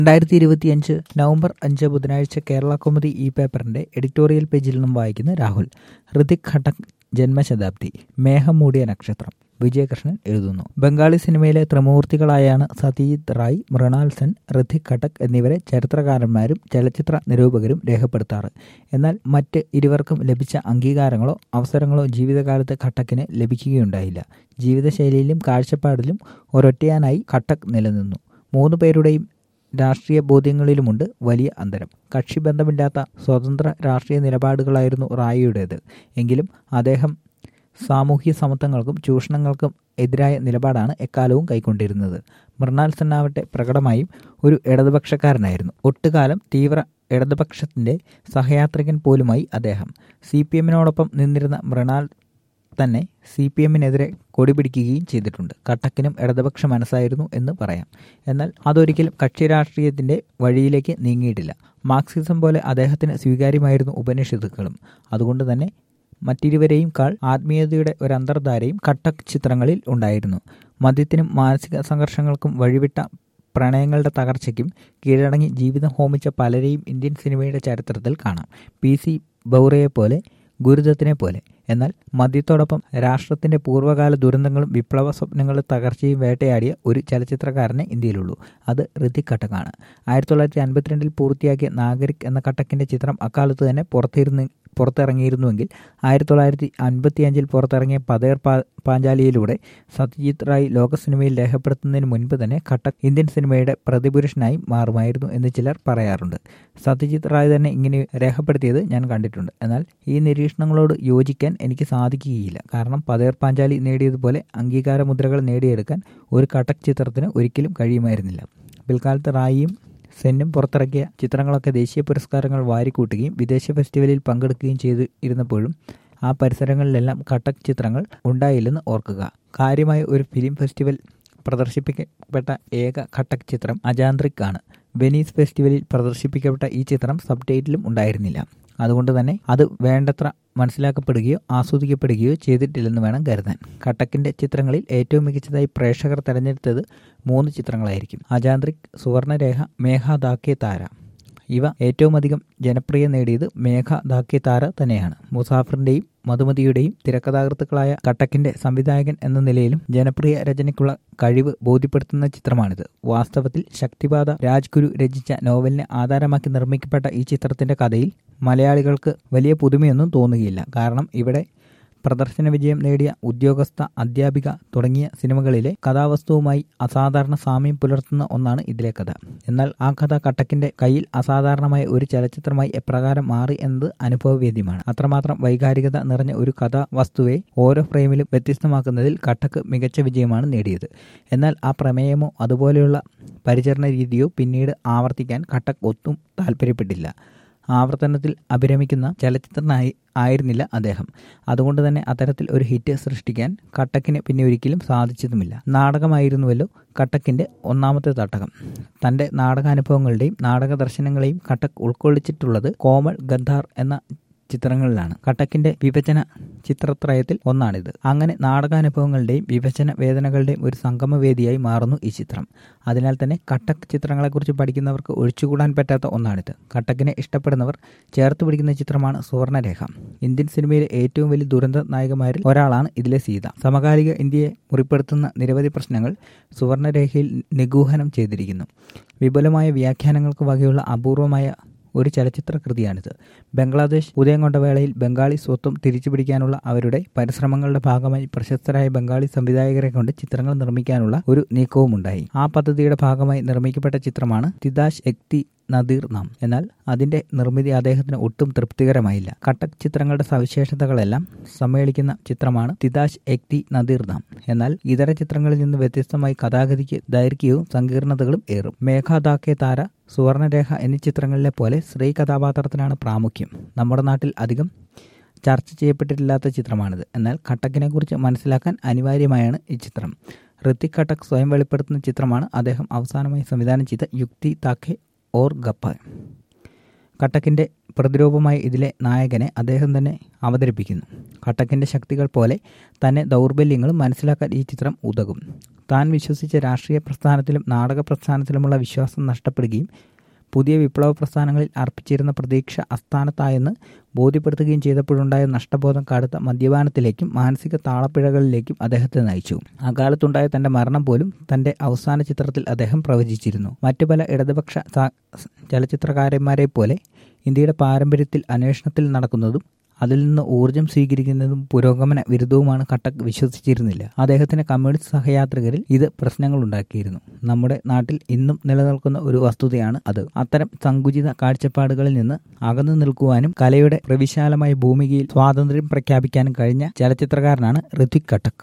രണ്ടായിരത്തി ഇരുപത്തിയഞ്ച് നവംബർ അഞ്ച് ബുധനാഴ്ച കേരള കൗമുദി ഇ പേപ്പറിന്റെ എഡിറ്റോറിയൽ പേജിൽ നിന്നും വായിക്കുന്ന രാഹുൽ ഋതിക് ഘട്ടക് ജന്മശതാബ്ദി മേഘം മൂടിയ നക്ഷത്രം വിജയകൃഷ്ണൻ എഴുതുന്നു ബംഗാളി സിനിമയിലെ ത്രിമൂർത്തികളായാണ് സത്യജിത് റായ് മൃണാൽ സെൻ ഋതിക് ഘട്ടക് എന്നിവരെ ചരിത്രകാരന്മാരും ചലച്ചിത്ര നിരൂപകരും രേഖപ്പെടുത്താറ് എന്നാൽ മറ്റ് ഇരുവർക്കും ലഭിച്ച അംഗീകാരങ്ങളോ അവസരങ്ങളോ ജീവിതകാലത്ത് ഘട്ടക്കിന് ലഭിക്കുകയുണ്ടായില്ല ജീവിതശൈലിയിലും കാഴ്ചപ്പാടിലും ഒരൊറ്റയാനായി ഘട്ടക് നിലനിന്നു മൂന്ന് പേരുടെയും രാഷ്ട്രീയ ബോധ്യങ്ങളിലുമുണ്ട് വലിയ അന്തരം കക്ഷിബന്ധമില്ലാത്ത സ്വതന്ത്ര രാഷ്ട്രീയ നിലപാടുകളായിരുന്നു റായിയുടേത് എങ്കിലും അദ്ദേഹം സാമൂഹ്യ സമത്വങ്ങൾക്കും ചൂഷണങ്ങൾക്കും എതിരായ നിലപാടാണ് എക്കാലവും കൈക്കൊണ്ടിരുന്നത് മൃണാൽ സെന്നാവട്ടെ പ്രകടമായും ഒരു ഇടതുപക്ഷക്കാരനായിരുന്നു ഒട്ടുകാലം തീവ്ര ഇടതുപക്ഷത്തിന്റെ സഹയാത്രികൻ പോലുമായി അദ്ദേഹം സി പി എമ്മിനോടൊപ്പം നിന്നിരുന്ന മൃണാൽ തന്നെ സി പി എമ്മിനെതിരെ കൊടിപിടിക്കുകയും ചെയ്തിട്ടുണ്ട് കട്ടക്കിനും ഇടതുപക്ഷ മനസ്സായിരുന്നു എന്ന് പറയാം എന്നാൽ അതൊരിക്കലും കക്ഷി രാഷ്ട്രീയത്തിന്റെ വഴിയിലേക്ക് നീങ്ങിയിട്ടില്ല മാർക്സിസം പോലെ അദ്ദേഹത്തിന് സ്വീകാര്യമായിരുന്നു ഉപനിഷത്തുക്കളും അതുകൊണ്ട് തന്നെ മറ്റിരുവരെയും കാൾ ആത്മീയതയുടെ ഒരു അന്തർധാരയും കട്ടക് ചിത്രങ്ങളിൽ ഉണ്ടായിരുന്നു മദ്യത്തിനും മാനസിക സംഘർഷങ്ങൾക്കും വഴിവിട്ട പ്രണയങ്ങളുടെ തകർച്ചയ്ക്കും കീഴടങ്ങി ജീവിതം ഹോമിച്ച പലരെയും ഇന്ത്യൻ സിനിമയുടെ ചരിത്രത്തിൽ കാണാം പി സി ബൗറയെ ഗുരുദത്തിനെ പോലെ എന്നാൽ മദ്യത്തോടൊപ്പം രാഷ്ട്രത്തിന്റെ പൂർവ്വകാല ദുരന്തങ്ങളും വിപ്ലവ സ്വപ്നങ്ങളും തകർച്ചയും വേട്ടയാടിയ ഒരു ചലച്ചിത്രകാരനെ ഇന്ത്യയിലുള്ളൂ അത് ഋതിക് ഘട്ടക്കാണ് ആയിരത്തി തൊള്ളായിരത്തി അൻപത്തിരണ്ടിൽ പൂർത്തിയാക്കിയ നാഗരിക് എന്ന ഘട്ടക്കിന്റെ ചിത്രം അക്കാലത്ത് തന്നെ പുറത്തിരുന്ന് പുറത്തിറങ്ങിയിരുന്നുവെങ്കിൽ ആയിരത്തി തൊള്ളായിരത്തി അൻപത്തിയഞ്ചിൽ പുറത്തിറങ്ങിയ പതേർ പാഞ്ചാലിയിലൂടെ സത്യജിത് റായ് ലോക സിനിമയിൽ രേഖപ്പെടുത്തുന്നതിന് മുൻപ് തന്നെ ഘട്ടക് ഇന്ത്യൻ സിനിമയുടെ പ്രതിപുരുഷനായി മാറുമായിരുന്നു എന്ന് ചിലർ പറയാറുണ്ട് സത്യജിത് റായ് തന്നെ ഇങ്ങനെ രേഖപ്പെടുത്തിയത് ഞാൻ കണ്ടിട്ടുണ്ട് എന്നാൽ ഈ നിരീക്ഷണങ്ങളോട് യോജിക്കാൻ എനിക്ക് സാധിക്കുകയില്ല കാരണം പതേർ പാഞ്ചാലി നേടിയതുപോലെ അംഗീകാര മുദ്രകൾ നേടിയെടുക്കാൻ ഒരു കട്ടക് ചിത്രത്തിന് ഒരിക്കലും കഴിയുമായിരുന്നില്ല പിൽക്കാലത്ത് റായിയും സെന്നും പുറത്തിറക്കിയ ചിത്രങ്ങളൊക്കെ ദേശീയ പുരസ്കാരങ്ങൾ വാരിക്കൂട്ടുകയും വിദേശ ഫെസ്റ്റിവലിൽ പങ്കെടുക്കുകയും ചെയ്തു ഇരുന്നപ്പോഴും ആ പരിസരങ്ങളിലെല്ലാം കട്ടക് ചിത്രങ്ങൾ ഉണ്ടായില്ലെന്ന് ഓർക്കുക കാര്യമായ ഒരു ഫിലിം ഫെസ്റ്റിവൽ പ്രദർശിപ്പിക്കപ്പെട്ട ഏക ഘട്ടക് ചിത്രം അജാന്ത്രിക് ആണ് വെനീസ് ഫെസ്റ്റിവലിൽ പ്രദർശിപ്പിക്കപ്പെട്ട ഈ ചിത്രം സബ് ടൈറ്റിലും ഉണ്ടായിരുന്നില്ല അതുകൊണ്ട് തന്നെ അത് വേണ്ടത്ര മനസ്സിലാക്കപ്പെടുകയോ ആസ്വദിക്കപ്പെടുകയോ ചെയ്തിട്ടില്ലെന്ന് വേണം കരുതാൻ ഘട്ടക്കിന്റെ ചിത്രങ്ങളിൽ ഏറ്റവും മികച്ചതായി പ്രേക്ഷകർ തെരഞ്ഞെടുത്തത് മൂന്ന് ചിത്രങ്ങളായിരിക്കും അജാന്ത്രിക് സുവർണരേഖ മേഘ ദാക്കെ താര ഇവ ഏറ്റവും അധികം ജനപ്രിയ നേടിയത് മേഘ ദാക്കെ താര തന്നെയാണ് മുസാഫറിന്റെയും മധുമതിയുടെയും തിരക്കഥാകൃത്തുക്കളായ കട്ടക്കിന്റെ സംവിധായകൻ എന്ന നിലയിലും ജനപ്രിയ രചനയ്ക്കുള്ള കഴിവ് ബോധ്യപ്പെടുത്തുന്ന ചിത്രമാണിത് വാസ്തവത്തിൽ ശക്തിപാത രാജ്ഗുരു രചിച്ച നോവലിനെ ആധാരമാക്കി നിർമ്മിക്കപ്പെട്ട ഈ ചിത്രത്തിന്റെ കഥയിൽ മലയാളികൾക്ക് വലിയ പുതുമയൊന്നും തോന്നുകയില്ല കാരണം ഇവിടെ പ്രദർശന വിജയം നേടിയ ഉദ്യോഗസ്ഥ അധ്യാപിക തുടങ്ങിയ സിനിമകളിലെ കഥാവസ്തുവുമായി അസാധാരണ സാമ്യം പുലർത്തുന്ന ഒന്നാണ് ഇതിലെ കഥ എന്നാൽ ആ കഥ കട്ടക്കിന്റെ കയ്യിൽ അസാധാരണമായ ഒരു ചലച്ചിത്രമായി എപ്രകാരം മാറി എന്നത് അനുഭവവേദ്യമാണ് അത്രമാത്രം വൈകാരികത നിറഞ്ഞ ഒരു കഥാവസ്തുവെ ഓരോ ഫ്രെയിമിലും വ്യത്യസ്തമാക്കുന്നതിൽ കട്ടക്ക് മികച്ച വിജയമാണ് നേടിയത് എന്നാൽ ആ പ്രമേയമോ അതുപോലെയുള്ള പരിചരണ രീതിയോ പിന്നീട് ആവർത്തിക്കാൻ കട്ടക് ഒട്ടും താല്പര്യപ്പെട്ടില്ല ആവർത്തനത്തിൽ അഭിരമിക്കുന്ന ചലച്ചിത്രനായി ആയിരുന്നില്ല അദ്ദേഹം അതുകൊണ്ട് തന്നെ അത്തരത്തിൽ ഒരു ഹിറ്റ് സൃഷ്ടിക്കാൻ കട്ടക്കിന് പിന്നെ ഒരിക്കലും സാധിച്ചതുമില്ല നാടകമായിരുന്നുവല്ലോ കട്ടക്കിന്റെ ഒന്നാമത്തെ തട്ടകം തന്റെ നാടകാനുഭവങ്ങളുടെയും നാടക ദർശനങ്ങളെയും കട്ടക് ഉൾക്കൊള്ളിച്ചിട്ടുള്ളത് കോമൾ ഗന്ധാർ എന്ന ചിത്രങ്ങളിലാണ് കട്ടക്കിന്റെ വിഭജന ചിത്രത്രയത്തിൽ ഒന്നാണിത് അങ്ങനെ നാടകാനുഭവങ്ങളുടെയും വിഭജന വേദനകളുടെയും ഒരു സംഗമവേദിയായി മാറുന്നു ഈ ചിത്രം അതിനാൽ തന്നെ കട്ടക് ചിത്രങ്ങളെക്കുറിച്ച് പഠിക്കുന്നവർക്ക് ഒഴിച്ചുകൂടാൻ പറ്റാത്ത ഒന്നാണിത് കട്ടക്കിനെ ഇഷ്ടപ്പെടുന്നവർ ചേർത്ത് പിടിക്കുന്ന ചിത്രമാണ് സുവർണരേഖ ഇന്ത്യൻ സിനിമയിലെ ഏറ്റവും വലിയ ദുരന്ത നായകന്മാരിൽ ഒരാളാണ് ഇതിലെ സീത സമകാലിക ഇന്ത്യയെ മുറിപ്പെടുത്തുന്ന നിരവധി പ്രശ്നങ്ങൾ സുവർണരേഖയിൽ നിഗൂഹനം ചെയ്തിരിക്കുന്നു വിപുലമായ വ്യാഖ്യാനങ്ങൾക്ക് വകയുള്ള അപൂർവമായ ഒരു ചലച്ചിത്ര കൃതിയാണിത് ബംഗ്ലാദേശ് ഉദയം കൊണ്ട വേളയിൽ ബംഗാളി സ്വത്വം തിരിച്ചുപിടിക്കാനുള്ള അവരുടെ പരിശ്രമങ്ങളുടെ ഭാഗമായി പ്രശസ്തരായ ബംഗാളി സംവിധായകരെ കൊണ്ട് ചിത്രങ്ങൾ നിർമ്മിക്കാനുള്ള ഒരു നീക്കവുമുണ്ടായി ആ പദ്ധതിയുടെ ഭാഗമായി നിർമ്മിക്കപ്പെട്ട ചിത്രമാണ് തിദാഷ് എക്തി നദീർ നാം എന്നാൽ അതിന്റെ നിർമ്മിതി അദ്ദേഹത്തിന് ഒട്ടും തൃപ്തികരമായില്ല കട്ടക് ചിത്രങ്ങളുടെ സവിശേഷതകളെല്ലാം സമ്മേളിക്കുന്ന ചിത്രമാണ് തിദാഷ് എക്തി നദീർ നാം എന്നാൽ ഇതര ചിത്രങ്ങളിൽ നിന്ന് വ്യത്യസ്തമായി കഥാഗതിക്ക് ദൈർഘ്യവും സങ്കീർണതകളും ഏറും മേഘാദാക്കെ താര സുവർണരേഖ എന്നീ ചിത്രങ്ങളിലെ പോലെ സ്ത്രീ കഥാപാത്രത്തിനാണ് പ്രാമുഖ്യം നമ്മുടെ നാട്ടിൽ അധികം ചർച്ച ചെയ്യപ്പെട്ടിട്ടില്ലാത്ത ചിത്രമാണിത് എന്നാൽ കട്ടക്കിനെ കുറിച്ച് മനസ്സിലാക്കാൻ അനിവാര്യമായാണ് ഈ ചിത്രം ഋത്തിക് കട്ടക് സ്വയം വെളിപ്പെടുത്തുന്ന ചിത്രമാണ് അദ്ദേഹം അവസാനമായി സംവിധാനം ചെയ്ത യുക്തി താഖെ ഓർ ഗപ്പ കട്ടക്കിന്റെ പ്രതിരൂപമായി ഇതിലെ നായകനെ അദ്ദേഹം തന്നെ അവതരിപ്പിക്കുന്നു ഘട്ടക്കിന്റെ ശക്തികൾ പോലെ തന്നെ ദൗർബല്യങ്ങളും മനസ്സിലാക്കാൻ ഈ ചിത്രം ഉതകും താൻ വിശ്വസിച്ച രാഷ്ട്രീയ പ്രസ്ഥാനത്തിലും നാടക പ്രസ്ഥാനത്തിലുമുള്ള വിശ്വാസം നഷ്ടപ്പെടുകയും പുതിയ വിപ്ലവ പ്രസ്ഥാനങ്ങളിൽ അർപ്പിച്ചിരുന്ന പ്രതീക്ഷ അസ്ഥാനത്തായെന്ന് ബോധ്യപ്പെടുത്തുകയും ചെയ്തപ്പോഴുണ്ടായ നഷ്ടബോധം കടുത്ത മദ്യപാനത്തിലേക്കും മാനസിക താളപ്പിഴകളിലേക്കും അദ്ദേഹത്തെ നയിച്ചു അകാലത്തുണ്ടായ തന്റെ മരണം പോലും തന്റെ അവസാന ചിത്രത്തിൽ അദ്ദേഹം പ്രവചിച്ചിരുന്നു മറ്റു പല ഇടതുപക്ഷ ചലച്ചിത്രകാരന്മാരെ പോലെ ഇന്ത്യയുടെ പാരമ്പര്യത്തിൽ അന്വേഷണത്തിൽ നടക്കുന്നതും അതിൽ നിന്ന് ഊർജം സ്വീകരിക്കുന്നതും പുരോഗമന വിരുദ്ധവുമാണ് കട്ടക് വിശ്വസിച്ചിരുന്നില്ല അദ്ദേഹത്തിന്റെ കമ്മ്യൂണിസ്റ്റ് സഹയാത്രികരിൽ ഇത് പ്രശ്നങ്ങളുണ്ടാക്കിയിരുന്നു നമ്മുടെ നാട്ടിൽ ഇന്നും നിലനിൽക്കുന്ന ഒരു വസ്തുതയാണ് അത് അത്തരം സങ്കുചിത കാഴ്ചപ്പാടുകളിൽ നിന്ന് അകന്നു നിൽക്കുവാനും കലയുടെ പ്രവിശാലമായ ഭൂമികയിൽ സ്വാതന്ത്ര്യം പ്രഖ്യാപിക്കാനും കഴിഞ്ഞ ചലച്ചിത്രകാരനാണ് ഋത്വിക് കട്ടക്